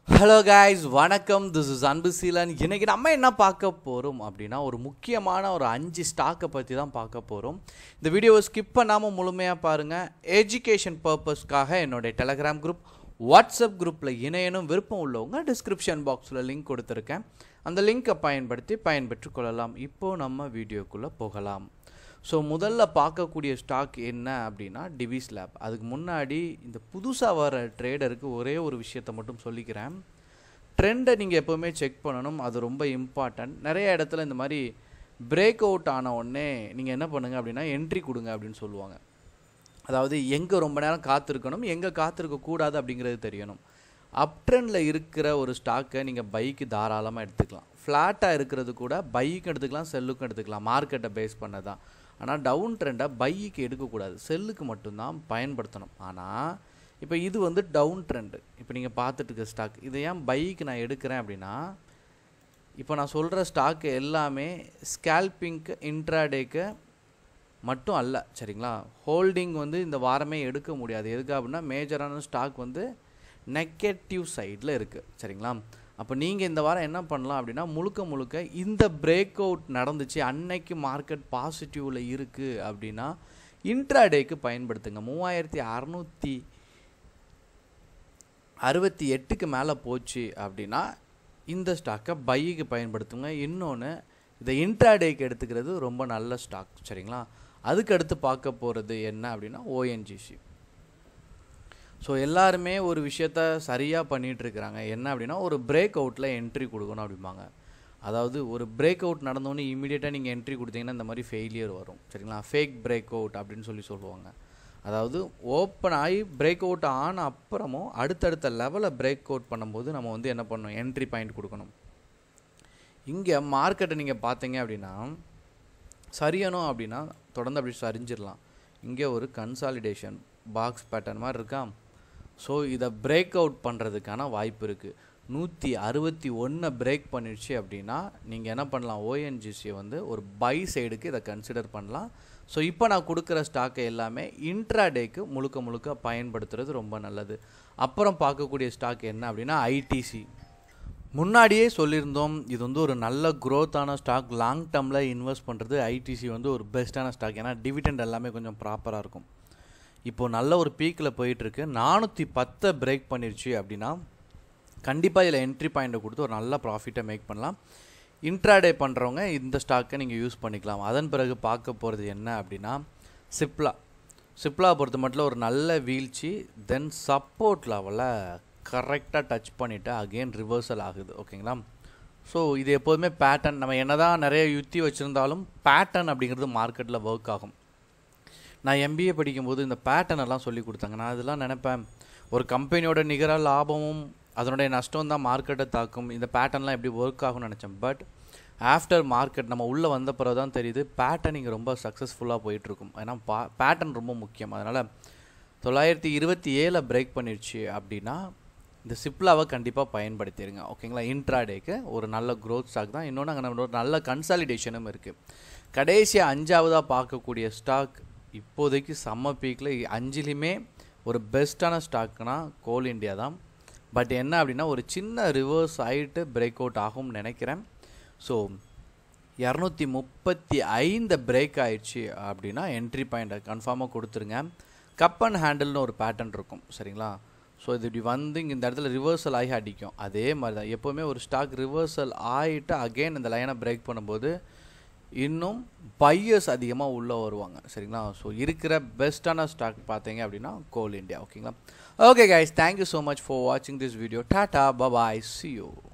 hello guys வணக்கம் this is Anbu Seelan இன்னைக்கு நம்ம என்ன பார்க்க போகிறோம் அப்படின்னா ஒரு முக்கியமான ஒரு அஞ்சு ஸ்டாக்கை பற்றி தான் பார்க்க போகிறோம் இந்த வீடியோவை ஸ்கிப் பண்ணாமல் முழுமையாக பாருங்கள் எஜுகேஷன் பர்பஸ்க்காக என்னுடைய டெலகிராம் குரூப் வாட்ஸ்அப் குரூப்பில் இணையனும் விருப்பம் உள்ளவங்க டிஸ்கிரிப்ஷன் பாக்ஸில் லிங்க் கொடுத்துருக்கேன் அந்த லிங்க்கை பயன்படுத்தி பயன்பெற்று கொள்ளலாம் இப்போது நம்ம வீடியோக்குள்ளே போகலாம் ஸோ முதல்ல பார்க்கக்கூடிய ஸ்டாக் என்ன அப்படின்னா டிவிஸ் லேப் அதுக்கு முன்னாடி இந்த புதுசாக வர ட்ரேடருக்கு ஒரே ஒரு விஷயத்தை மட்டும் சொல்லிக்கிறேன் ட்ரெண்டை நீங்கள் எப்போவுமே செக் பண்ணணும் அது ரொம்ப இம்பார்ட்டன்ட் நிறைய இடத்துல இந்த மாதிரி பிரேக் அவுட் ஆன உடனே நீங்கள் என்ன பண்ணுங்கள் அப்படின்னா என்ட்ரி கொடுங்க அப்படின்னு சொல்லுவாங்க அதாவது எங்கே ரொம்ப நேரம் காத்திருக்கணும் எங்கே காத்திருக்க கூடாது அப்படிங்கிறது தெரியணும் அப் ட்ரெண்டில் இருக்கிற ஒரு ஸ்டாக்கை நீங்கள் பைக்கு தாராளமாக எடுத்துக்கலாம் ஃப்ளாட்டாக இருக்கிறது கூட பைக்கும் எடுத்துக்கலாம் செல்லுக்கும் எடுத்துக்கலாம் மார்க்கெட்டை பேஸ் பண்ண தான் ஆனால் டவுன் ட்ரெண்டை பைக்கு எடுக்கக்கூடாது செல்லுக்கு மட்டும்தான் பயன்படுத்தணும் ஆனால் இப்போ இது வந்து டவுன் ட்ரெண்டு இப்போ நீங்கள் பார்த்துட்டு இருக்க ஸ்டாக் இதை ஏன் பைக்கு நான் எடுக்கிறேன் அப்படின்னா இப்போ நான் சொல்கிற ஸ்டாக்கு எல்லாமே ஸ்கேல்பிங்க்கு இன்ட்ராடேக்கு மட்டும் அல்ல சரிங்களா ஹோல்டிங் வந்து இந்த வாரமே எடுக்க முடியாது எதுக்கு அப்படின்னா மேஜரான ஸ்டாக் வந்து நெகட்டிவ் சைடில் இருக்குது சரிங்களா அப்போ நீங்கள் இந்த வாரம் என்ன பண்ணலாம் அப்படின்னா முழுக்க முழுக்க இந்த பிரேக் அவுட் நடந்துச்சு அன்னைக்கு மார்க்கெட் பாசிட்டிவில் இருக்குது அப்படின்னா இன்ட்ராடேக்கு பயன்படுத்துங்க மூவாயிரத்தி அறநூற்றி அறுபத்தி எட்டுக்கு மேலே போச்சு அப்படின்னா இந்த ஸ்டாக்கை பைக்கு பயன்படுத்துங்க இன்னொன்று இதை இன்ட்ராடேக்கு எடுத்துக்கிறது ரொம்ப நல்ல ஸ்டாக் சரிங்களா அதுக்கு அடுத்து பார்க்க போகிறது என்ன அப்படின்னா ஓஎன்ஜிசி ஸோ எல்லாருமே ஒரு விஷயத்த சரியாக பண்ணிகிட்டு இருக்கிறாங்க என்ன அப்படின்னா ஒரு பிரேக் அவுட்டில் என்ட்ரி கொடுக்கணும் அப்படிம்பாங்க அதாவது ஒரு பிரேக் அவுட் நடந்தோன்னே இமீடியட்டாக நீங்கள் என்ட்ரி கொடுத்தீங்கன்னா இந்த மாதிரி ஃபெயிலியர் வரும் சரிங்களா ஃபேக் பிரேக் அவுட் அப்படின்னு சொல்லி சொல்லுவாங்க அதாவது ஓப்பன் ஆகி பிரேக் அவுட் ஆன அப்புறமும் அடுத்தடுத்த லெவலில் பிரேக் அவுட் பண்ணும்போது நம்ம வந்து என்ன பண்ணணும் என்ட்ரி பாயிண்ட் கொடுக்கணும் இங்கே மார்க்கெட்டை நீங்கள் பார்த்தீங்க அப்படின்னா சரியணும் அப்படின்னா தொடர்ந்து அப்படி சரிஞ்சிடலாம் இங்கே ஒரு கன்சாலிடேஷன் பாக்ஸ் பேட்டர்ன் மாதிரி இருக்கா ஸோ இதை பிரேக் அவுட் பண்ணுறதுக்கான வாய்ப்பு இருக்குது நூற்றி அறுபத்தி ஒன்றை பிரேக் பண்ணிடுச்சு அப்படின்னா நீங்கள் என்ன பண்ணலாம் ஓஎன்ஜிசியை வந்து ஒரு பை சைடுக்கு இதை கன்சிடர் பண்ணலாம் ஸோ இப்போ நான் கொடுக்குற ஸ்டாக்கை எல்லாமே இன்ட்ராடேக்கு முழுக்க முழுக்க பயன்படுத்துறது ரொம்ப நல்லது அப்புறம் பார்க்கக்கூடிய ஸ்டாக் என்ன அப்படின்னா ஐடிசி முன்னாடியே சொல்லியிருந்தோம் இது வந்து ஒரு நல்ல க்ரோத்தான ஸ்டாக் லாங் டேர்மில் இன்வெஸ்ட் பண்ணுறது ஐடிசி வந்து ஒரு பெஸ்ட்டான ஸ்டாக் ஏன்னா டிவிடெண்ட் எல்லாமே கொஞ்சம் ப்ராப்பராக இருக்கும் இப்போது நல்ல ஒரு பீக்கில் போயிட்டுருக்கு நானூற்றி பத்தை பிரேக் பண்ணிருச்சு அப்படின்னா கண்டிப்பாக இதில் என்ட்ரி பாயிண்ட்டை கொடுத்து ஒரு நல்ல ப்ராஃபிட்டை மேக் பண்ணலாம் இன்ட்ராடே பண்ணுறவங்க இந்த ஸ்டாக்கை நீங்கள் யூஸ் பண்ணிக்கலாம் அதன் பிறகு பார்க்க போகிறது என்ன அப்படின்னா சிப்லா சிப்லா பொறுத்த மட்டும் ஒரு நல்ல வீழ்ச்சி தென் சப்போர்ட் லெவலில் கரெக்டாக டச் பண்ணிவிட்டு அகெயின் ரிவர்சல் ஆகுது ஓகேங்களா ஸோ இது எப்போதுமே பேட்டர்ன் நம்ம என்ன தான் நிறைய யுத்தி வச்சுருந்தாலும் பேட்டர்ன் அப்படிங்கிறது மார்க்கெட்டில் ஒர்க் ஆகும் நான் எம்பிஏ படிக்கும்போது இந்த பேட்டர்ன் எல்லாம் சொல்லி கொடுத்தாங்க நான் இதெல்லாம் நினைப்பேன் ஒரு கம்பெனியோட நிகர லாபமும் அதனுடைய நஷ்டம் தான் மார்க்கெட்டை தாக்கும் இந்த பேட்டர்ன்லாம் எப்படி ஒர்க் ஆகும்னு நினச்சேன் பட் ஆஃப்டர் மார்க்கெட் நம்ம உள்ளே வந்த பிறகு தான் தெரியுது பேட்டர்னிங் ரொம்ப சக்ஸஸ்ஃபுல்லாக போயிட்டுருக்கும் ஏன்னா பா பேட்டர்ன் ரொம்ப முக்கியம் அதனால் தொள்ளாயிரத்தி இருபத்தி ஏழில் பிரேக் பண்ணிடுச்சு அப்படின்னா இந்த சிப்லாவை கண்டிப்பாக பயன்படுத்திடுங்க ஓகேங்களா இன்ட்ராடேக்கு ஒரு நல்ல க்ரோத் ஸ்டாக் தான் இன்னொன்று அங்கே நம்ம ஒரு நல்ல கன்சாலிடேஷனும் இருக்குது கடைசியாக அஞ்சாவதாக பார்க்கக்கூடிய ஸ்டாக் இப்போதைக்கு செம்ம பீக்கில் அஞ்சுலேயுமே ஒரு பெஸ்ட்டான ஸ்டாக்னா கோல் இண்டியா தான் பட் என்ன அப்படின்னா ஒரு சின்ன ரிவர்ஸ் ஆகிட்டு பிரேக் அவுட் ஆகும்னு நினைக்கிறேன் ஸோ இரநூத்தி முப்பத்தி ஐந்து பிரேக் ஆயிடுச்சு அப்படின்னா என்ட்ரி பாயிண்ட்டை கன்ஃபார்மாக கொடுத்துருங்க கப் அண்ட் ஹேண்டில்னு ஒரு பேட்டர்ன் இருக்கும் சரிங்களா ஸோ இது இப்படி வந்து இங்கே இந்த இடத்துல ரிவர்சல் ஆகி அடிக்கும் அதே மாதிரி தான் எப்போவுமே ஒரு ஸ்டாக் ரிவர்சல் ஆகிட்டு அகெயின் இந்த லைனை பிரேக் பண்ணும்போது இன்னும் பையர்ஸ் அதிகமாக உள்ளே வருவாங்க சரிங்களா ஸோ இருக்கிற பெஸ்ட்டான ஸ்டாக் பார்த்தீங்க அப்படின்னா கோல் இண்டியா ஓகேங்களா okay guys thank you so much for வாட்சிங் this video tata bye bye see you